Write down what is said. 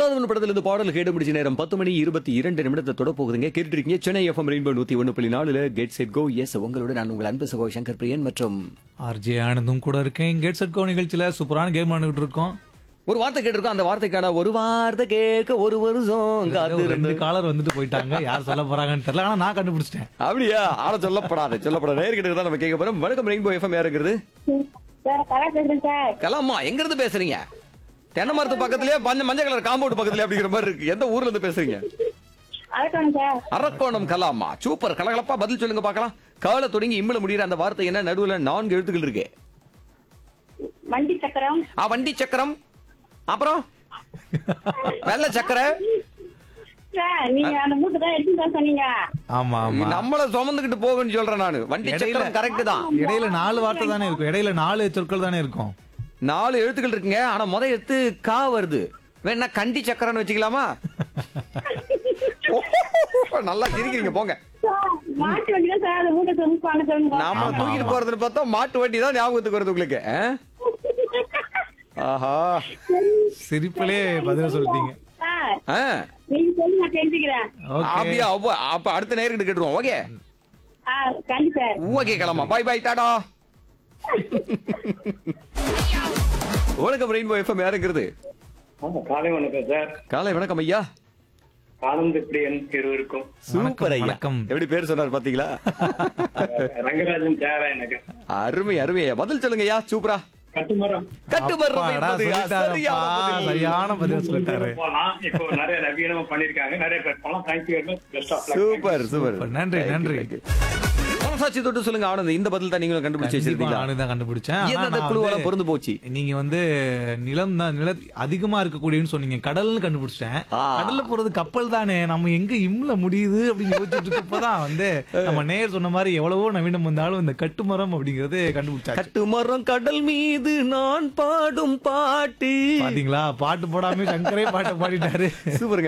பொல்லாதவன் படத்துல இருந்து பாடல் கேட்டு முடிச்ச நேரம் பத்து மணி இருபத்தி இரண்டு நிமிடத்தை தொட போகுதுங்க கேட்டுட்டு இருக்கீங்க சென்னை எஃப்எம் ரெயின்போ நூத்தி ஒன்று புள்ளி நாலுல கெட் செட் கோ எஸ் உங்களோட நான் உங்கள் அன்பு சகோ சங்கர் பிரியன் மற்றும் ஆர்ஜே ஆனந்தும் கூட இருக்கேன் கேட் செட் கோ நிகழ்ச்சியில சூப்பரான கேம் விளையாண்டுட்டு இருக்கோம் ஒரு வார்த்தை கேட்டிருக்கோம் அந்த வார்த்தைக்கான ஒரு வார்த்தை கேட்க ஒரு வருஷம் காத்து ஒரு இருந்து ரெண்டு காலர் வந்துட்டு போயிட்டாங்க யார் சொல்ல போறாங்கன்னு தெரியல ஆனா நான் கண்டுபிடிச்சிட்டேன் அப்படியா ஆனா சொல்லப்படாது சொல்லப்படாது நேர்கிட்ட தான் நம்ம கேட்க போறோம் வணக்கம் ரெயின்போ எஃப்எம் யாருங்கிறது சார் கலா பேசுறேன் சார் கலாமா எங்க இருந்து பேசுறீங்க தென்னை மரத்து பக்கத்துலயே மஞ்ச மஞ்சள் கலர் காம்பவுண்ட் பக்கத்துலயே அப்படிங்கிற மாதிரி இருக்கு எந்த ஊர்ல இருந்து பேசுறீங்க அழகான சார் அரக்கோணம் கலாமா சூப்பர் கலகலப்பா பதில் சொல்லுங்க பார்க்கலாம் கால தொடங்கி இம்மல முடியிற அந்த வார்த்தை என்ன நடுவுல நான்கு எழுத்துக்கள் இருக்கு வண்டி சக்கரம் ஆ வண்டி சக்கரம் அப்புறம் வெள்ள சக்கரை சார் நீங்க அந்த மூட்டை தான் எடுத்து தான் சொன்னீங்க ஆமா ஆமா நம்மள சுமந்துகிட்டு போகணும்னு சொல்றேன் நானு வண்டி இடையில- சக்கரம் கரெக்ட் தான் இடையில நாலு வார்த்தை தானே இருக்கும் இடையில நாலு சொற்கள் தானே இருக்கும் நாலு எழுத்துக்கள் இருக்குங்க ஆனா முத எழுத்து கா வருது வேணா கண்டி சக்கரம்னு வச்சுக்கலாமா நல்லா சிரிக்கிறீங்க போங்க சார், மாட்டு வண்டி தான் சார் அந்த மூட்டை சொன்னு பண்ண சொல்லுங்க நாம ஆமா, தூக்கிட்டு ஆமா. போறதுன்னு பார்த்தா மாட்டு வண்டி தான் ஞாபகத்துக்கு வருது உங்களுக்கு ஆ? ஆஹா சிரிப்பிலே பதில் சொல்லிட்டீங்க சார் ஆ. நீங்க சொல்லி நான் தெரிஞ்சுக்கிறேன் ஓகே அப்படியா அப்ப- அப்ப அடுத்த நேர்கிட்ட கேட்டுருவோம் ஓகே ஆ கண்டி சார் ஓகே கிளம்பா பாய் பாய் டாடா வணக்கம் ரெயின்போ எஃப்எம் யாருங்கிறது ஆமா, காலை வணக்கம் சார் காலை வணக்கம் ஐயா ஆனந்த பிரியன் இருவருக்கும் சூப்பர் ஐயா வணக்கம். எப்படி பேர் சொன்னார் பாத்தீங்களா ரங்கராஜன் தேவை எனக்கு அருமை அருமை ஐயா பதில் சொல்லுங்க ஐயா சூப்பரா கட்டுமரம் கட்டுமரம் அப்பாடா, என்பது சொல்லிட்டாருப்பா. சரியான பதில். சரியான பதில் சொல்லிட்டாரு போலாம் இப்போ நிறைய நவீனமா பண்ணிருக்காங்க நிறைய பேர் போலாம் thank you best of super super super. நன்றி, நன்றி. மனசாட்சி தொட்டு சொல்லுங்க ஆனந்த் இந்த பதில் தான் நீங்களும் கண்டுபிடிச்சு கண்டிப்பா வச்சிருக்கீங்களா நானும் தான் கண்டுபிடிச்சேன் ஆனா எந்தெந்த நான் குழுவெல்லாம் வந்து- பொருந்து போச்சு நீங்க வந்து நிலம் தான் நில அதிகமா இருக்கக்கூடியன்னு சொன்னீங்க கடல்னு கண்டுபிடிச்சிட்டேன் ஆ. கடல்ல போறது கப்பல் தானே நம்ம எங்க இம்ல முடியுது அப்படின்னு யோசிச்சுட்டு இருக்கப்பதான் வந்து நம்ம நேர் சொன்ன மாதிரி எவ்வளவோ நவீனம் வந்தாலும் இந்த கட்டுமரம் அப்படிங்கறது கண்டுபிடிச்சாச்சு கட்டுமரம் கடல் மீது நான் பாடும் பாட்டு பாத்தீங்களா பாட்டு போடாம சங்கரே பாட்டை பாடிட்டாரு சூப்பருங்க